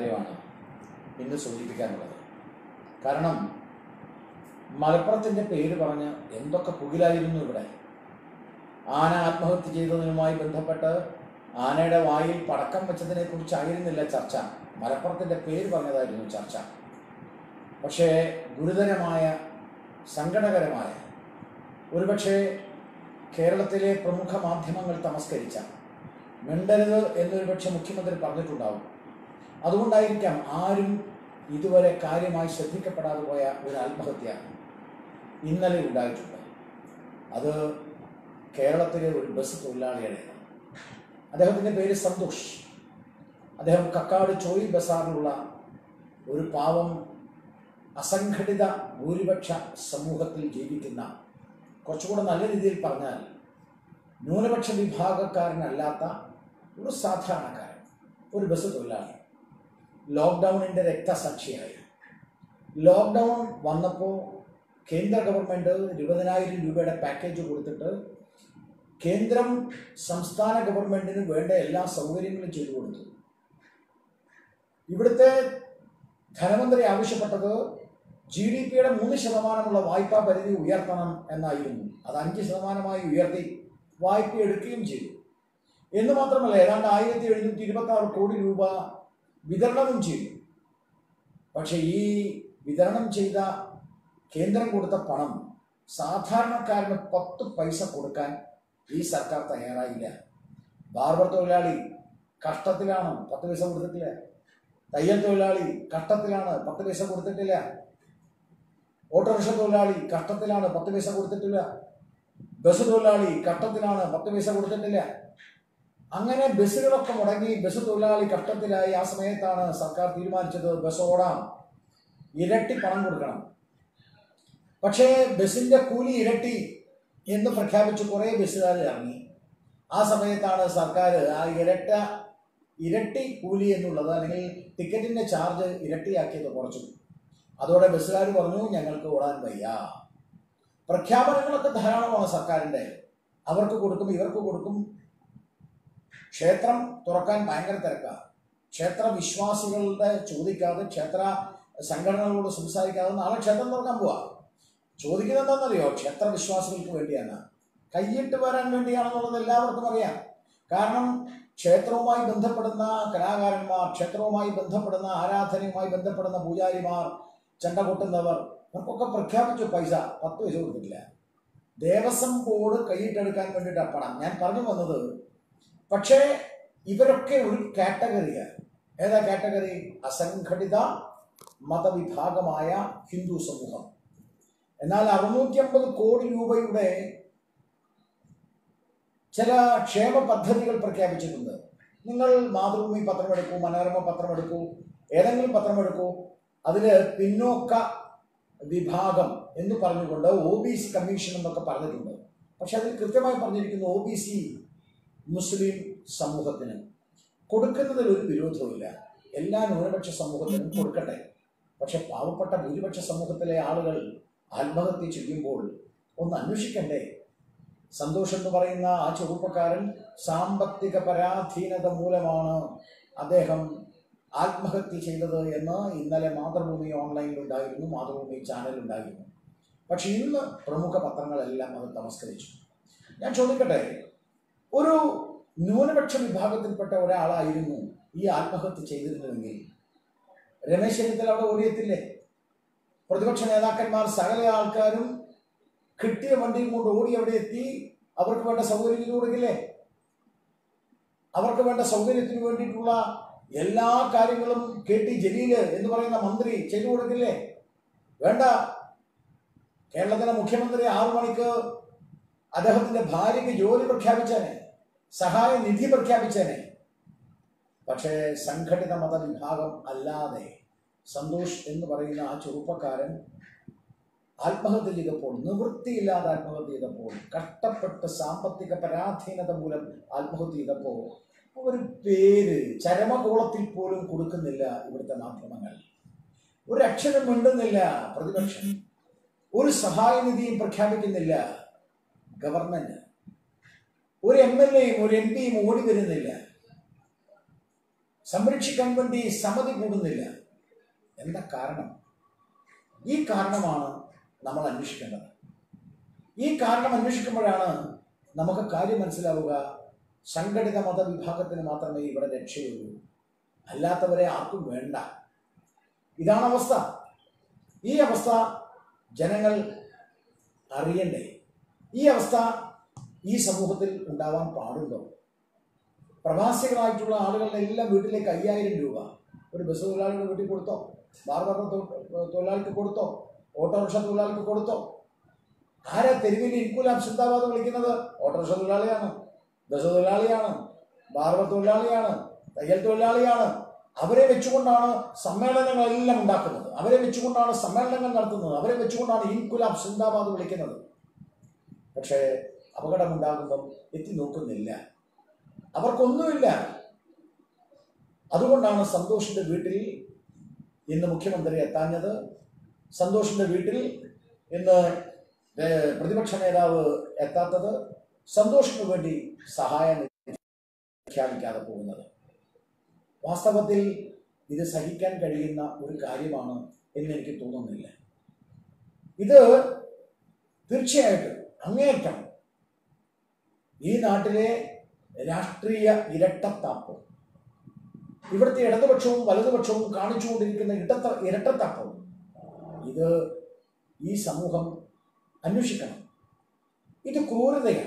കാര്യമാണ് ഇന്ന് സൂചിപ്പിക്കാനുള്ളത് കാരണം മലപ്പുറത്തിൻ്റെ പേര് പറഞ്ഞ് എന്തൊക്കെ പുകിലായിരുന്നു ഇവിടെ ആന ആത്മഹത്യ ചെയ്തതിനുമായി ബന്ധപ്പെട്ട് ആനയുടെ വായിൽ പടക്കം വെച്ചതിനെ കുറിച്ചായിരുന്നില്ല ചർച്ച മലപ്പുറത്തിൻ്റെ പേര് പറഞ്ഞതായിരുന്നു ചർച്ച പക്ഷേ ഗുരുതരമായ സങ്കടകരമായ ഒരുപക്ഷെ കേരളത്തിലെ പ്രമുഖ മാധ്യമങ്ങൾ തമസ്കരിച്ച മിണ്ടരുത് എന്നൊരു പക്ഷെ മുഖ്യമന്ത്രി പറഞ്ഞിട്ടുണ്ടാവും അതുകൊണ്ടായിരിക്കാം ആരും ഇതുവരെ കാര്യമായി ശ്രദ്ധിക്കപ്പെടാതെ പോയ ഒരു ആത്മഹത്യ ഇന്നലെ ഉണ്ടായിട്ടുണ്ട് അത് കേരളത്തിലെ ഒരു ബസ് തൊഴിലാളിയുടെ അദ്ദേഹത്തിൻ്റെ പേര് സന്തോഷ് അദ്ദേഹം കക്കാട് ചോയി ബസാറിലുള്ള ഒരു പാവം അസംഘടിത ഭൂരിപക്ഷ സമൂഹത്തിൽ ജീവിക്കുന്ന കുറച്ചുകൂടെ നല്ല രീതിയിൽ പറഞ്ഞാൽ ന്യൂനപക്ഷ വിഭാഗക്കാരനല്ലാത്ത ഒരു സാധാരണക്കാരൻ ഒരു ബസ് തൊഴിലാളി ലോക്ക്ഡൗണിൻ്റെ രക്തസാക്ഷിയായി ലോക്ക്ഡൗൺ വന്നപ്പോൾ കേന്ദ്ര ഗവൺമെൻറ് ഇരുപതിനായിരം രൂപയുടെ പാക്കേജ് കൊടുത്തിട്ട് കേന്ദ്രം സംസ്ഥാന ഗവൺമെൻറ്റിന് വേണ്ട എല്ലാ സൗകര്യങ്ങളും ചെയ്തു കൊടുത്തു ഇവിടുത്തെ ധനമന്ത്രി ആവശ്യപ്പെട്ടത് ജി ഡി പിയുടെ മൂന്ന് ശതമാനമുള്ള വായ്പാ പരിധി ഉയർത്തണം എന്നായിരുന്നു അത് അഞ്ച് ശതമാനമായി ഉയർത്തി വായ്പ എടുക്കുകയും ചെയ്തു എന്ന് മാത്രമല്ല ഏതാണ്ട് ആയിരത്തി എഴുന്നൂറ്റി ഇരുപത്തി ആറ് കോടി രൂപ വിതരണവും ചെയ്തു പക്ഷേ ഈ വിതരണം ചെയ്ത കേന്ദ്രം കൊടുത്ത പണം സാധാരണക്കാരന് പത്ത് പൈസ കൊടുക്കാൻ ഈ സർക്കാർ തയ്യാറായില്ല ബാർബർ തൊഴിലാളി കഷ്ടത്തിലാണ് പത്ത് പൈസ കൊടുത്തിട്ടില്ല തയ്യൽ തൊഴിലാളി കഷ്ടത്തിലാണ് പത്ത് പൈസ കൊടുത്തിട്ടില്ല ഓട്ടോറിക്ഷ തൊഴിലാളി കഷ്ടത്തിലാണ് പത്ത് പൈസ കൊടുത്തിട്ടില്ല ബസ് തൊഴിലാളി കഷ്ടത്തിലാണ് പത്ത് പൈസ കൊടുത്തിട്ടില്ല അങ്ങനെ ബസ്സുകളൊക്കെ മുടങ്ങി ബസ് തൊഴിലാളി കഷ്ടത്തിലായി ആ സമയത്താണ് സർക്കാർ തീരുമാനിച്ചത് ബസ് ഓടാം ഇരട്ടി പണം കൊടുക്കണം പക്ഷേ ബസ്സിന്റെ കൂലി ഇരട്ടി എന്ന് പ്രഖ്യാപിച്ച് കുറേ ബസ്സുകാർ ഇറങ്ങി ആ സമയത്താണ് സർക്കാർ ആ ഇരട്ട ഇരട്ടി കൂലി എന്നുള്ളത് അല്ലെങ്കിൽ ടിക്കറ്റിന്റെ ചാർജ് ഇരട്ടിയാക്കിയത് കുറച്ചു അതോടെ ബസ്സുകാർ പറഞ്ഞു ഞങ്ങൾക്ക് ഓടാൻ വയ്യ പ്രഖ്യാപനങ്ങളൊക്കെ ധാരാളമാണ് സർക്കാരിൻ്റെ അവർക്ക് കൊടുക്കും ഇവർക്ക് കൊടുക്കും ക്ഷേത്രം തുറക്കാൻ ഭയങ്കര തിരക്കാണ് ക്ഷേത്ര വിശ്വാസികളുടെ ചോദിക്കാതെ ക്ഷേത്ര സംഘടനകളോട് സംസാരിക്കാതെ നാളെ ക്ഷേത്രം തുറക്കാൻ പോവാ ചോദിക്കുന്നത് എന്താണെന്നറിയോ ക്ഷേത്ര വിശ്വാസികൾക്ക് വേണ്ടിയാണ് കൈയിട്ട് വരാൻ വേണ്ടിയാണെന്നുള്ളത് എല്ലാവർക്കും അറിയാം കാരണം ക്ഷേത്രവുമായി ബന്ധപ്പെടുന്ന കലാകാരന്മാർ ക്ഷേത്രവുമായി ബന്ധപ്പെടുന്ന ആരാധനയുമായി ബന്ധപ്പെടുന്ന പൂജാരിമാർ ചെണ്ട കൊട്ടുന്നവർ അവർക്കൊക്കെ പ്രഖ്യാപിച്ചു പൈസ പത്ത് പൈസ കൊടുത്തിട്ടില്ല ദേവസ്വം ബോർഡ് കൈയിട്ടെടുക്കാൻ വേണ്ടിയിട്ട് പണം ഞാൻ പറഞ്ഞു വന്നത് പക്ഷേ ഇവരൊക്കെ ഒരു കാറ്റഗറിയാണ് ഏതാ കാറ്റഗറി അസംഘടിത മതവിഭാഗമായ ഹിന്ദു സമൂഹം എന്നാൽ അറുന്നൂറ്റി അമ്പത് കോടി രൂപയുടെ ചില ക്ഷേമ പദ്ധതികൾ പ്രഖ്യാപിച്ചിട്ടുണ്ട് നിങ്ങൾ മാതൃഭൂമി പത്രമെടുക്കൂ മനോരമ പത്രമെടുക്കൂ ഏതെങ്കിലും പത്രമെടുക്കൂ അതിൽ പിന്നോക്ക വിഭാഗം എന്ന് പറഞ്ഞുകൊണ്ട് ഒ ബി സി കമ്മീഷൻ എന്നൊക്കെ പറഞ്ഞിട്ടുണ്ട് പക്ഷെ അതിൽ കൃത്യമായി പറഞ്ഞിരിക്കുന്നു ഒ ബി സി മുസ്ലിം സമൂഹത്തിന് കൊടുക്കുന്നതിൽ ഒരു വിരോധവുമില്ല എല്ലാ ന്യൂനപക്ഷ സമൂഹത്തിനും കൊടുക്കട്ടെ പക്ഷെ പാവപ്പെട്ട ഭൂരിപക്ഷ സമൂഹത്തിലെ ആളുകൾ ആത്മഹത്യ ചെയ്യുമ്പോൾ ഒന്ന് അന്വേഷിക്കണ്ടേ സന്തോഷം എന്ന് പറയുന്ന ആ ചെറുപ്പക്കാരൻ സാമ്പത്തിക പരാധീനത മൂലമാണ് അദ്ദേഹം ആത്മഹത്യ ചെയ്തത് എന്ന് ഇന്നലെ മാതൃഭൂമി ഓൺലൈനിലുണ്ടായിരുന്നു മാതൃഭൂമി ചാനലുണ്ടായിരുന്നു പക്ഷെ ഇന്ന് പ്രമുഖ പത്രങ്ങളെല്ലാം അത് തമസ്കരിച്ചു ഞാൻ ചോദിക്കട്ടെ ഒരു ന്യൂനപക്ഷ വിഭാഗത്തിൽപ്പെട്ട ഒരാളായിരുന്നു ഈ ആത്മഹത്യ ചെയ്തിരുന്നുവെങ്കിൽ രമേശ് ചെന്നിത്തല അവിടെ ഓടിയെത്തില്ലേ പ്രതിപക്ഷ നേതാക്കന്മാർ സകല ആൾക്കാരും കിട്ടിയ വണ്ടിയും കൊണ്ട് ഓടി അവിടെ എത്തി അവർക്ക് വേണ്ട സൗകര്യം ചെയ്തു കൊടുക്കില്ലേ അവർക്ക് വേണ്ട സൗകര്യത്തിന് വേണ്ടിയിട്ടുള്ള എല്ലാ കാര്യങ്ങളും കെ ടി ജലീല് എന്ന് പറയുന്ന മന്ത്രി ചെയ്തു കൊടുക്കില്ലേ വേണ്ട കേരളത്തിലെ മുഖ്യമന്ത്രി ആറു മണിക്ക് അദ്ദേഹത്തിന്റെ ഭാര്യയ്ക്ക് ജോലി പ്രഖ്യാപിച്ചേനെ സഹായ നിധി പ്രഖ്യാപിച്ചേനെ പക്ഷേ സംഘടിത മതവിഭാഗം അല്ലാതെ സന്തോഷ് എന്ന് പറയുന്ന ആ ചെറുപ്പക്കാരൻ ആത്മഹത്യ ചെയ്തപ്പോൾ നിവൃത്തിയില്ലാതെ ആത്മഹത്യ ചെയ്തപ്പോൾ കഷ്ടപ്പെട്ട് സാമ്പത്തിക പരാധീനത മൂലം ആത്മഹത്യ ചെയ്തപ്പോൾ ഒരു പേര് ചരമകോളത്തിൽ പോലും കൊടുക്കുന്നില്ല ഇവിടുത്തെ മാധ്യമങ്ങൾ ഒരു അക്ഷരം മിണ്ടുന്നില്ല പ്രതിപക്ഷം ഒരു സഹായനിധിയും പ്രഖ്യാപിക്കുന്നില്ല ഗവൺമെന്റ് ഒരു എം എൽ എയും ഒരു എം പിയും ഓടി വരുന്നില്ല സംരക്ഷിക്കാൻ വേണ്ടി സമ്മതി കൂടുന്നില്ല എന്താ കാരണം ഈ കാരണമാണ് നമ്മൾ അന്വേഷിക്കേണ്ടത് ഈ കാരണം അന്വേഷിക്കുമ്പോഴാണ് നമുക്ക് കാര്യം മനസ്സിലാവുക സംഘടിത മതവിഭാഗത്തിന് മാത്രമേ ഇവിടെ രക്ഷയുള്ളൂ അല്ലാത്തവരെ ആർക്കും വേണ്ട ഇതാണ് അവസ്ഥ ഈ അവസ്ഥ ജനങ്ങൾ അറിയണ്ടേ ഈ അവസ്ഥ ഈ സമൂഹത്തിൽ ഉണ്ടാവാൻ പാടുണ്ടോ പ്രവാസികളായിട്ടുള്ള ആളുകളുടെ എല്ലാം വീട്ടിലേക്ക് അയ്യായിരം രൂപ ഒരു ബസ് തൊഴിലാളിയുടെ വീട്ടിൽ കൊടുത്തോ ബാർബർ തൊഴിലാളിക്ക് കൊടുത്തോ ഓട്ടോറിക്ഷ തൊഴിലാളിക്ക് കൊടുത്തോ ആരാ തെരുവിൽ ഇൻകുലാം സിന്ദാബാദ് വിളിക്കുന്നത് ഓട്ടോറിക്ഷ തൊഴിലാളിയാണ് ബസ് തൊഴിലാളിയാണ് ബാർബർ തൊഴിലാളിയാണ് തയ്യൽ തൊഴിലാളിയാണ് അവരെ വെച്ചുകൊണ്ടാണ് സമ്മേളനങ്ങളെല്ലാം ഉണ്ടാക്കുന്നത് അവരെ വെച്ചുകൊണ്ടാണ് സമ്മേളനങ്ങൾ നടത്തുന്നത് അവരെ വെച്ചുകൊണ്ടാണ് ഇൻകുലാം സിന്ദാബാദ് വിളിക്കുന്നത് പക്ഷേ അപകടമുണ്ടാകുമ്പം എത്തി നോക്കുന്നില്ല അവർക്കൊന്നുമില്ല അതുകൊണ്ടാണ് സന്തോഷിന്റെ വീട്ടിൽ ഇന്ന് മുഖ്യമന്ത്രി എത്താഞ്ഞത് സന്തോഷിന്റെ വീട്ടിൽ ഇന്ന് ഏർ പ്രതിപക്ഷ നേതാവ് എത്താത്തത് സന്തോഷിന് വേണ്ടി സഹായം പ്രഖ്യാപിക്കാതെ പോകുന്നത് വാസ്തവത്തിൽ ഇത് സഹിക്കാൻ കഴിയുന്ന ഒരു കാര്യമാണ് എന്ന് എനിക്ക് തോന്നുന്നില്ല ഇത് തീർച്ചയായിട്ടും അങ്ങേയറ്റം ഈ നാട്ടിലെ രാഷ്ട്രീയ ഇരട്ടത്താപ്പ് ഇവിടുത്തെ ഇടതുപക്ഷവും വലതുപക്ഷവും കാണിച്ചുകൊണ്ടിരിക്കുന്ന ഇടത്ത ഇരട്ടത്താപ്പ് ഇത് ഈ സമൂഹം അന്വേഷിക്കണം ഇത് ക്രൂരതയാണ്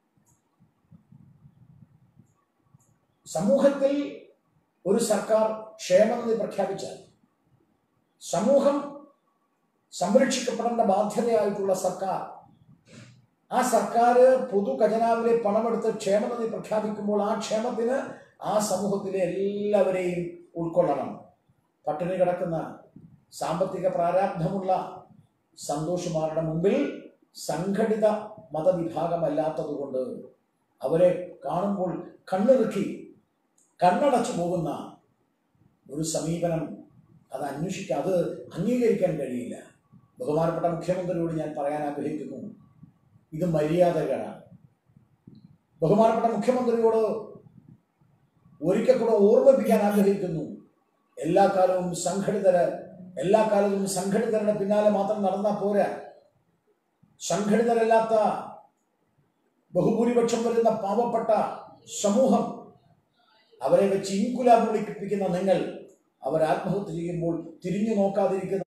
സമൂഹത്തിൽ ഒരു സർക്കാർ ക്ഷേമനിധി പ്രഖ്യാപിച്ചാൽ സമൂഹം സംരക്ഷിക്കപ്പെടേണ്ട ബാധ്യതയായിട്ടുള്ള സർക്കാർ ആ സർക്കാർ പൊതു ഖജനാവിലെ പണമെടുത്ത് ക്ഷേമനിധി പ്രഖ്യാപിക്കുമ്പോൾ ആ ക്ഷേമത്തിന് ആ സമൂഹത്തിലെ എല്ലാവരെയും ഉൾക്കൊള്ളണം പട്ടിണി കിടക്കുന്ന സാമ്പത്തിക പ്രാരാബ്ധമുള്ള സന്തോഷുമാരുടെ മുമ്പിൽ സംഘടിത മതവിഭാഗമല്ലാത്തതുകൊണ്ട് അവരെ കാണുമ്പോൾ കണ്ണിറുക്കി കണ്ണടച്ചു പോകുന്ന ഒരു സമീപനം അത് അന്വേഷിക്കുക അത് അംഗീകരിക്കാൻ കഴിയില്ല ബഹുമാനപ്പെട്ട മുഖ്യമന്ത്രിയോട് ഞാൻ പറയാൻ ആഗ്രഹിക്കുന്നു ഇത് മര്യാദകളാണ് ബഹുമാനപ്പെട്ട മുഖ്യമന്ത്രിയോട് ഒരിക്കൽ കൂടെ ഓർമ്മിപ്പിക്കാൻ ആഗ്രഹിക്കുന്നു എല്ലാ കാലവും സംഘടിതര് എല്ലാ കാലവും സംഘടിതരുടെ പിന്നാലെ മാത്രം നടന്നാൽ പോരാ സംഘടിതരല്ലാത്ത ബഹുഭൂരിപക്ഷം വരുന്ന പാവപ്പെട്ട സമൂഹം അവരെ വെച്ച് ഇൻകുലാബ് വിളിപ്പിക്കുന്ന നിങ്ങൾ അവർ ആത്മഹത്യ ചെയ്യുമ്പോൾ തിരിഞ്ഞു നോക്കാതിരിക്കുന്ന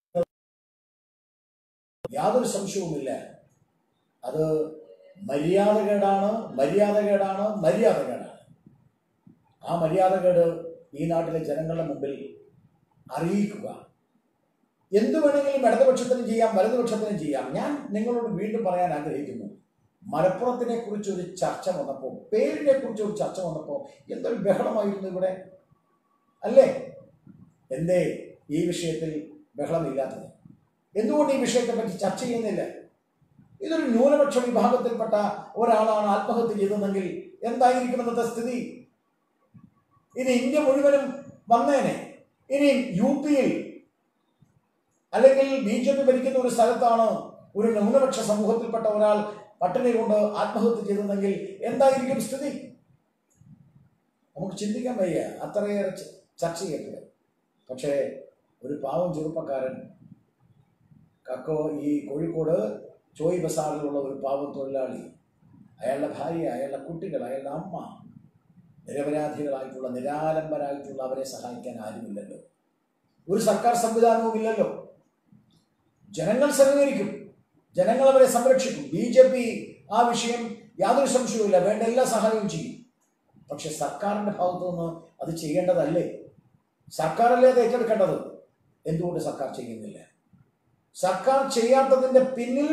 യാതൊരു സംശയവുമില്ല അത് മര്യാദകേടാണ് മര്യാദകേടാണ് മര്യാദകേടാണ് ആ മര്യാദകേട് ഈ നാട്ടിലെ ജനങ്ങളുടെ മുമ്പിൽ അറിയിക്കുക എന്തു വേണമെങ്കിലും ഇടതുപക്ഷത്തിനും ചെയ്യാം വലതുപക്ഷത്തിനും ചെയ്യാം ഞാൻ നിങ്ങളോട് വീണ്ടും പറയാൻ ആഗ്രഹിക്കുന്നു മലപ്പുറത്തിനെ കുറിച്ച് ഒരു ചർച്ച വന്നപ്പോൾ പേരിനെ കുറിച്ച് ഒരു ചർച്ച വന്നപ്പോൾ എന്തൊരു ബഹളമായിരുന്നു ഇവിടെ അല്ലേ എന്തേ ഈ വിഷയത്തിൽ ബഹളമില്ലാത്തത് എന്തുകൊണ്ട് ഈ വിഷയത്തെ പറ്റി ചർച്ച ചെയ്യുന്നില്ല ഇതൊരു ന്യൂനപക്ഷ വിഭാഗത്തിൽപ്പെട്ട ഒരാളാണ് ആത്മഹത്യ ചെയ്തതെങ്കിൽ എന്തായിരിക്കും ഇന്നത്തെ സ്ഥിതി ഇനി ഇന്ത്യ മുഴുവനും വന്നേനെ ഇനി യു പിയിൽ അല്ലെങ്കിൽ ബി ജെ പി ഭരിക്കുന്ന ഒരു സ്ഥലത്താണ് ഒരു ന്യൂനപക്ഷ സമൂഹത്തിൽപ്പെട്ട ഒരാൾ പട്ടിണി കൊണ്ട് ആത്മഹത്യ ചെയ്തതെങ്കിൽ എന്തായിരിക്കും സ്ഥിതി നമുക്ക് ചിന്തിക്കാൻ വയ്യ അത്രയേറെ ച- ചർച്ച ചെയ്യപ്പെടും പക്ഷേ ഒരു പാവം ചെറുപ്പക്കാരൻ കക്കോ ഈ കോഴിക്കോട് ചോയ് ബസാറിലുള്ള ഒരു പാവം തൊഴിലാളി അയാളുടെ ഭാര്യ അയാളുടെ കുട്ടികൾ അയാളുടെ അമ്മ നിരപരാധികളായിട്ടുള്ള നിരാലംബരായിട്ടുള്ള അവരെ സഹായിക്കാൻ ആരുമില്ലല്ലോ ഒരു സർക്കാർ സംവിധാനവും ഇല്ലല്ലോ ജനങ്ങൾ സഹകരിക്കും ജനങ്ങൾ അവരെ സംരക്ഷിക്കും ബി ജെ പി ആ വിഷയം യാതൊരു സംശയവുമില്ല വേണ്ട എല്ലാ സഹായവും ചെയ്യും പക്ഷെ സർക്കാരിന്റെ ഭാഗത്തു നിന്ന് അത് ചെയ്യേണ്ടതല്ലേ സർക്കാരല്ലേ അത് ഏറ്റെടുക്കേണ്ടത് എന്തുകൊണ്ട് സർക്കാർ ചെയ്യുന്നില്ല സർക്കാർ ചെയ്യാത്തതിന്റെ പിന്നിൽ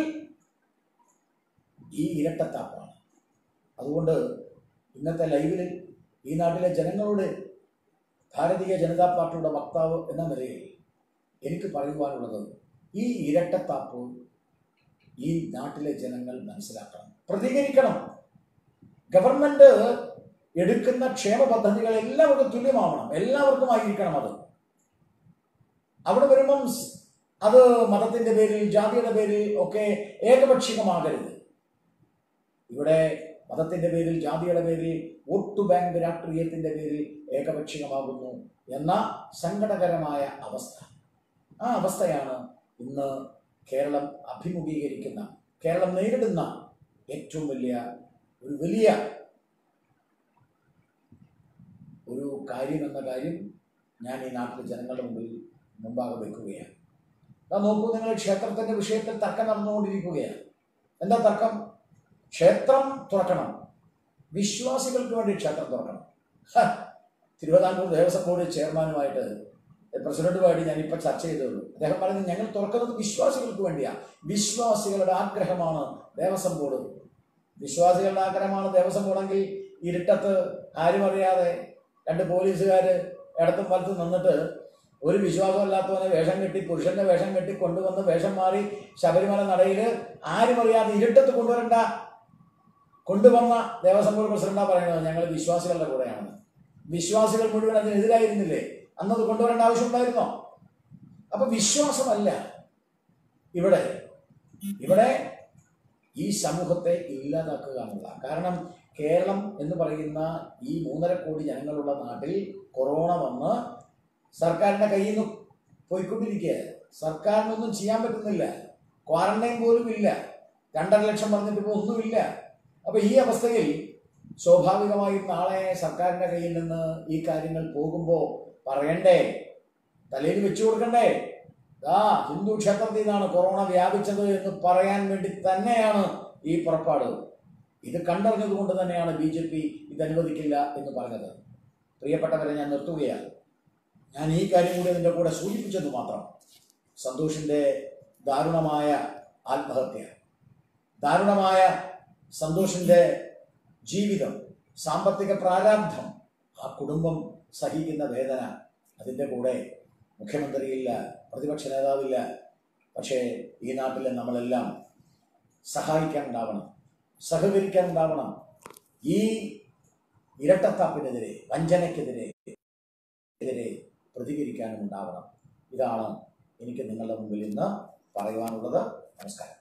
ഈ ഇരട്ടത്താപ്പാണ് അതുകൊണ്ട് ഇന്നത്തെ ലൈവിൽ ഈ നാട്ടിലെ ജനങ്ങളോട് ഭാരതീയ ജനതാ പാർട്ടിയുടെ വക്താവ് എന്ന നിലയിൽ എനിക്ക് പറയുവാനുള്ളത് ഈ ഇരട്ടത്താപ്പ് ഈ നാട്ടിലെ ജനങ്ങൾ മനസ്സിലാക്കണം പ്രതികരിക്കണം ഗവൺമെന്റ് എടുക്കുന്ന ക്ഷേമ പദ്ധതികൾ എല്ലാവർക്കും തുല്യമാവണം എല്ലാവർക്കും ആയിരിക്കണം അത് അവിടെ വരുമ്പം സ് അത് മതത്തിന്റെ പേരിൽ ജാതിയുടെ പേരിൽ ഒക്കെ ഏകപക്ഷീയമാകരുത് ഇവിടെ മതത്തിന്റെ പേരിൽ ജാതിയുടെ പേരിൽ വോട്ട് ബാങ്ക് രാഷ്ട്രീയത്തിന്റെ പേരിൽ ഏകപക്ഷീയമാകുന്നു എന്ന സങ്കടകരമായ അവസ്ഥ ആ അവസ്ഥയാണ് ഇന്ന് കേരളം അഭിമുഖീകരിക്കുന്ന കേരളം നേരിടുന്ന ഏറ്റവും വലിയ ഒരു വലിയ ഒരു കാര്യം എന്ന കാര്യം ഞാൻ ഈ നാട്ടിലെ ജനങ്ങളുടെ മുമ്പിൽ മുമ്പാകെ വെക്കുകയാണ് അതാ നോക്കൂ നിങ്ങൾ ക്ഷേത്രത്തിന്റെ വിഷയത്തിൽ തർക്കം നടന്നുകൊണ്ടിരിക്കുകയാണ് എന്താ തർക്കം ക്ഷേത്രം തുറക്കണം വിശ്വാസികൾക്ക് വേണ്ടി ക്ഷേത്രം തുറക്കണം ഹ, തിരുവിതാംകൂർ ദേവസ്വം ബോർഡ് ചെയർമാനുമായിട്ട് പ്രസിഡന്റുമായിട്ട് ഞാനിപ്പോൾ ചർച്ച ചെയ്തതുള്ളൂ അദ്ദേഹം പറയുന്നത് ഞങ്ങൾ തുറക്കുന്നത് വിശ്വാസികൾക്ക് വേണ്ടിയാണ് വിശ്വാസികളുടെ ആഗ്രഹമാണ് ദേവസ്വം ബോർഡ് വിശ്വാസികളുടെ ആഗ്രഹമാണ് ദേവസ്വം ബോർഡെങ്കിൽ ഇരുട്ടത്ത് ആരും അറിയാതെ രണ്ട് പോലീസുകാർ ഇടത്തും വലത്തും നിന്നിട്ട് ഒരു വിശ്വാസമില്ലാത്തവനെ വേഷം കെട്ടി പുരുഷന്റെ വേഷം കെട്ടി കൊണ്ടുവന്ന് വേഷം മാറി ശബരിമല നടയിൽ ആരും അറിയാതെ ഇരുട്ടത്ത് കൊണ്ടുവരണ്ട കൊണ്ടുവന്ന ദേവസ്വം ബോർഡ് പ്രസിഡന്റാ പറയുന്നത് ഞങ്ങൾ വിശ്വാസികളുടെ കൂടെയാണ് വിശ്വാസികൾ മുഴുവൻ അതിനെതിരായിരുന്നില്ലേ അന്നത് കൊണ്ടുവരേണ്ട ആവശ്യമുണ്ടായിരുന്നോ അപ്പൊ വിശ്വാസമല്ല ഇവിടെ ഇവിടെ ഈ സമൂഹത്തെ ഇല്ലാതാക്കുക എന്നുള്ള കാരണം കേരളം എന്ന് പറയുന്ന ഈ മൂന്നര കോടി ജനങ്ങളുള്ള നാട്ടിൽ കൊറോണ വന്ന് സർക്കാരിന്റെ കയ്യിൽ നിന്ന് പോയിക്കൊണ്ടിരിക്കുക സർക്കാരിനൊന്നും ചെയ്യാൻ പറ്റുന്നില്ല ക്വാറന്റൈൻ പോലും ഇല്ല രണ്ടര ലക്ഷം പറഞ്ഞിട്ട് ഇപ്പോൾ ഒന്നുമില്ല അപ്പൊ ഈ അവസ്ഥയിൽ സ്വാഭാവികമായും നാളെ സർക്കാരിന്റെ കയ്യിൽ നിന്ന് ഈ കാര്യങ്ങൾ പോകുമ്പോൾ പറയണ്ടേ തലയിൽ വെച്ചു കൊടുക്കണ്ടേ ആ ഹിന്ദു ക്ഷേത്രത്തിൽ നിന്നാണ് കൊറോണ വ്യാപിച്ചത് എന്ന് പറയാൻ വേണ്ടി തന്നെയാണ് ഈ പുറപ്പാട് ഇത് കണ്ടറിഞ്ഞതുകൊണ്ട് തന്നെയാണ് ബി ജെ പി ഇത് അനുവദിക്കില്ല എന്ന് പറഞ്ഞത് പ്രിയപ്പെട്ടവരെ ഞാൻ നിർത്തുകയാണ് ഞാൻ ഈ കാര്യം കൂടി അതിൻ്റെ കൂടെ സൂചിപ്പിച്ചത് മാത്രം സന്തോഷിൻ്റെ ദാരുണമായ ആത്മഹത്യ ദാരുണമായ സന്തോഷിൻ്റെ ജീവിതം സാമ്പത്തിക പ്രാരാബ്ധം ആ കുടുംബം സഹിക്കുന്ന വേദന അതിൻ്റെ കൂടെ മുഖ്യമന്ത്രിയില്ല പ്രതിപക്ഷ നേതാവില്ല പക്ഷേ ഈ നാട്ടിലെ നമ്മളെല്ലാം സഹായിക്കാൻ ഉണ്ടാവണം സഹകരിക്കാൻ ഉണ്ടാവണം ഈ ഇരട്ടത്താപ്പിനെതിരെ വഞ്ചനയ്ക്കെതിരെ എതിരെ പ്രതികരിക്കാനും ഉണ്ടാവണം ഇതാണ് എനിക്ക് നിങ്ങളുടെ മുമ്പിൽ ഇന്ന് പറയുവാനുള്ളത് നമസ്കാരം